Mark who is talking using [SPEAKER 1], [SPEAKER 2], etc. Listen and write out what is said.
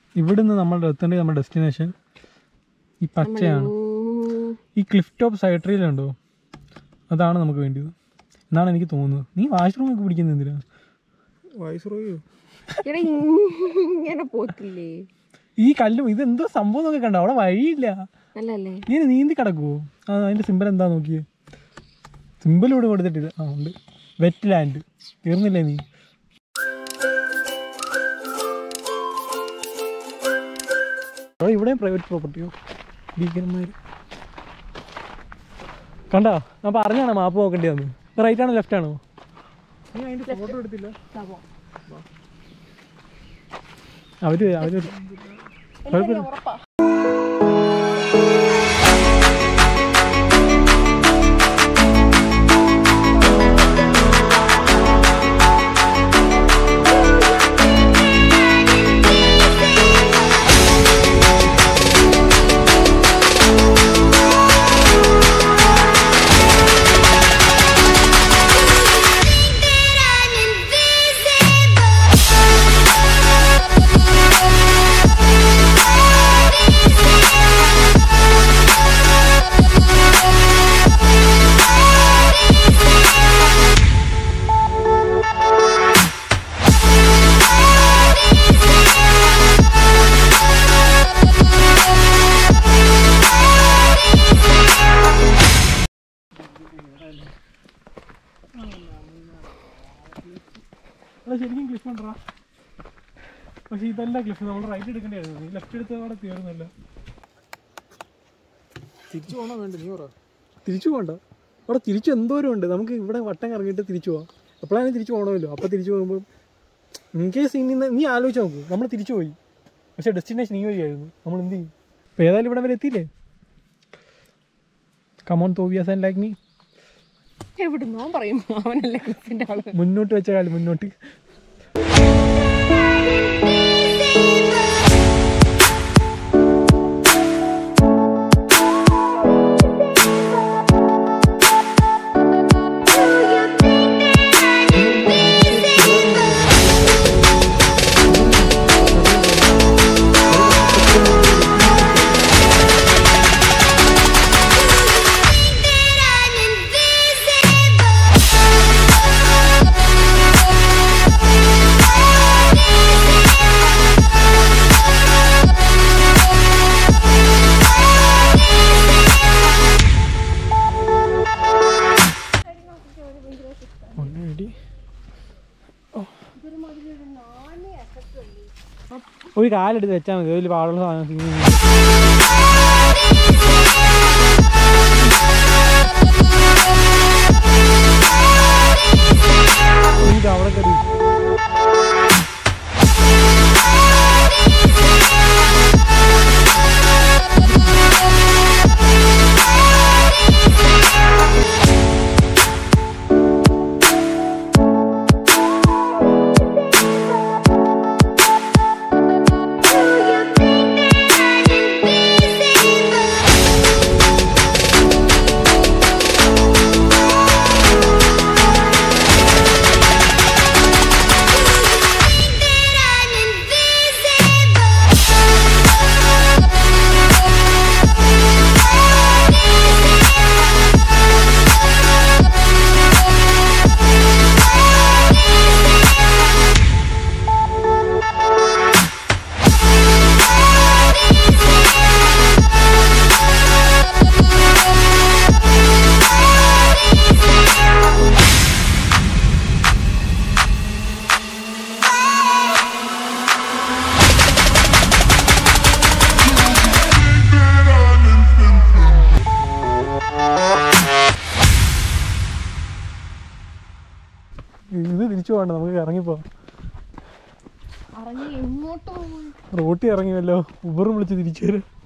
[SPEAKER 1] ഇവിടുന്ന് നമ്മൾ എത്തേണ്ട നമ്മുടെ ഡെസ്റ്റിനേഷൻ ഈ പച്ചയാണ്
[SPEAKER 2] ഉം.
[SPEAKER 1] ഈ ക്ലിഫ് ടോപ്പ് സൈഡ് ട്രീലുണ്ടോ അതാണ് നമുക്ക് വേണ്ടത് എന്നാണ് എനിക്ക് തോന്നുന്നത് നീ വാഷ്റൂം ഒക്കെ പിടിക്കുന്നത് എന്തിനാ വായ്സ്രോയോ
[SPEAKER 2] എടാ ഇങ്ങനെ പോത്തില്ലേ
[SPEAKER 1] ഈ കല്ലും ഇത് എന്തോ സംഭവം നോക്കി കണ്ടോ അവിടെ വഴിയില്ല
[SPEAKER 2] നല്ലല്ലേ
[SPEAKER 1] നീ നീന്തി കിടക്കുവോ ആ അതിന്റെ സിമ്പൽ എന്താ നോക്കിയേ സിമ്പൽ ഇവിടെ കൊടുത്തിട്ടില്ല ആ ഉണ്ട് വെറ്റ് ലാൻഡ് തീർന്നില്ലേ നീ അവിടെ ഇവിടെയും പ്രൈവറ്റ് പ്രോപ്പർട്ടിയോ ഭീകരന്മാർ കണ്ടാ ഞാൻ പറഞ്ഞാണ് മാപ്പ് നോക്കേണ്ടി വന്നു റൈറ്റ് ആണോ ലെഫ്റ്റ് ആണോ നീ അതിന്റെ ഫോട്ടോ എടുത്തില്ല അവര് അവര് കുഴപ്പമില്ല
[SPEAKER 2] ഉറപ്പാ
[SPEAKER 1] അത് ശരിക്കും ക്ലിഫ് ഉണ്ടോ പക്ഷെ ഇതല്ല ക്ലിഫ് നമ്മൾ റൈറ്റ് എടുക്കേണ്ടതായിരുന്നു നീ ലെഫ്റ്റ് എടുത്ത് അവിടെ തീർന്നല്ല തിരിച്ചു പോകണോ വേണ്ട നീ പറ തിരിച്ചു പോകണ്ട അവിടെ തിരിച്ചു എന്തോരം ഉണ്ട് നമുക്ക് ഇവിടെ വട്ടം കറങ്ങിയിട്ട് തിരിച്ചു പോവാം എപ്പോഴാണ് തിരിച്ചു പോകണമല്ലോ അപ്പോൾ തിരിച്ചു പോകുമ്പോൾ ഇൻ കേസ് ഇനി ന- നീ ആലോചിച്ച് നോക്കൂ നമ്മൾ തിരിച്ചു പോയി പക്ഷേ ഡെസ്റ്റിനേഷൻ ഈ വഴിയായിരുന്നു നമ്മൾ എന്ത് ചെയ്യും അപ്പോൾ ഏതായാലും ഇവിടെ വരെ എത്തിയില്ലേ come on Tobias and like me
[SPEAKER 2] എവിടുന്നോ പറയും അവനല്ലേ ക്രിസ്റ്റിന്റെ ആള്
[SPEAKER 1] മുന്നോട്ട് വെച്ച കാലം മുന്നോട്ട് ഓൾറെഡി ഒരു കാലെടുത്ത് വെച്ചാൽ മതി വലിയ പാടുള്ള സാധനം ഇത് അവിടെ കയറി ഇത് തിരിച്ചു പോകണ്ട നമുക്ക് ഇറങ്ങിപ്പോ
[SPEAKER 2] അറിഞ്ഞ് എങ്ങോട്ടോ
[SPEAKER 1] റോട്ടി ഇറങ്ങി വല്ലോ ഉബറും വിളിച്ച് തിരിച്ചു വരും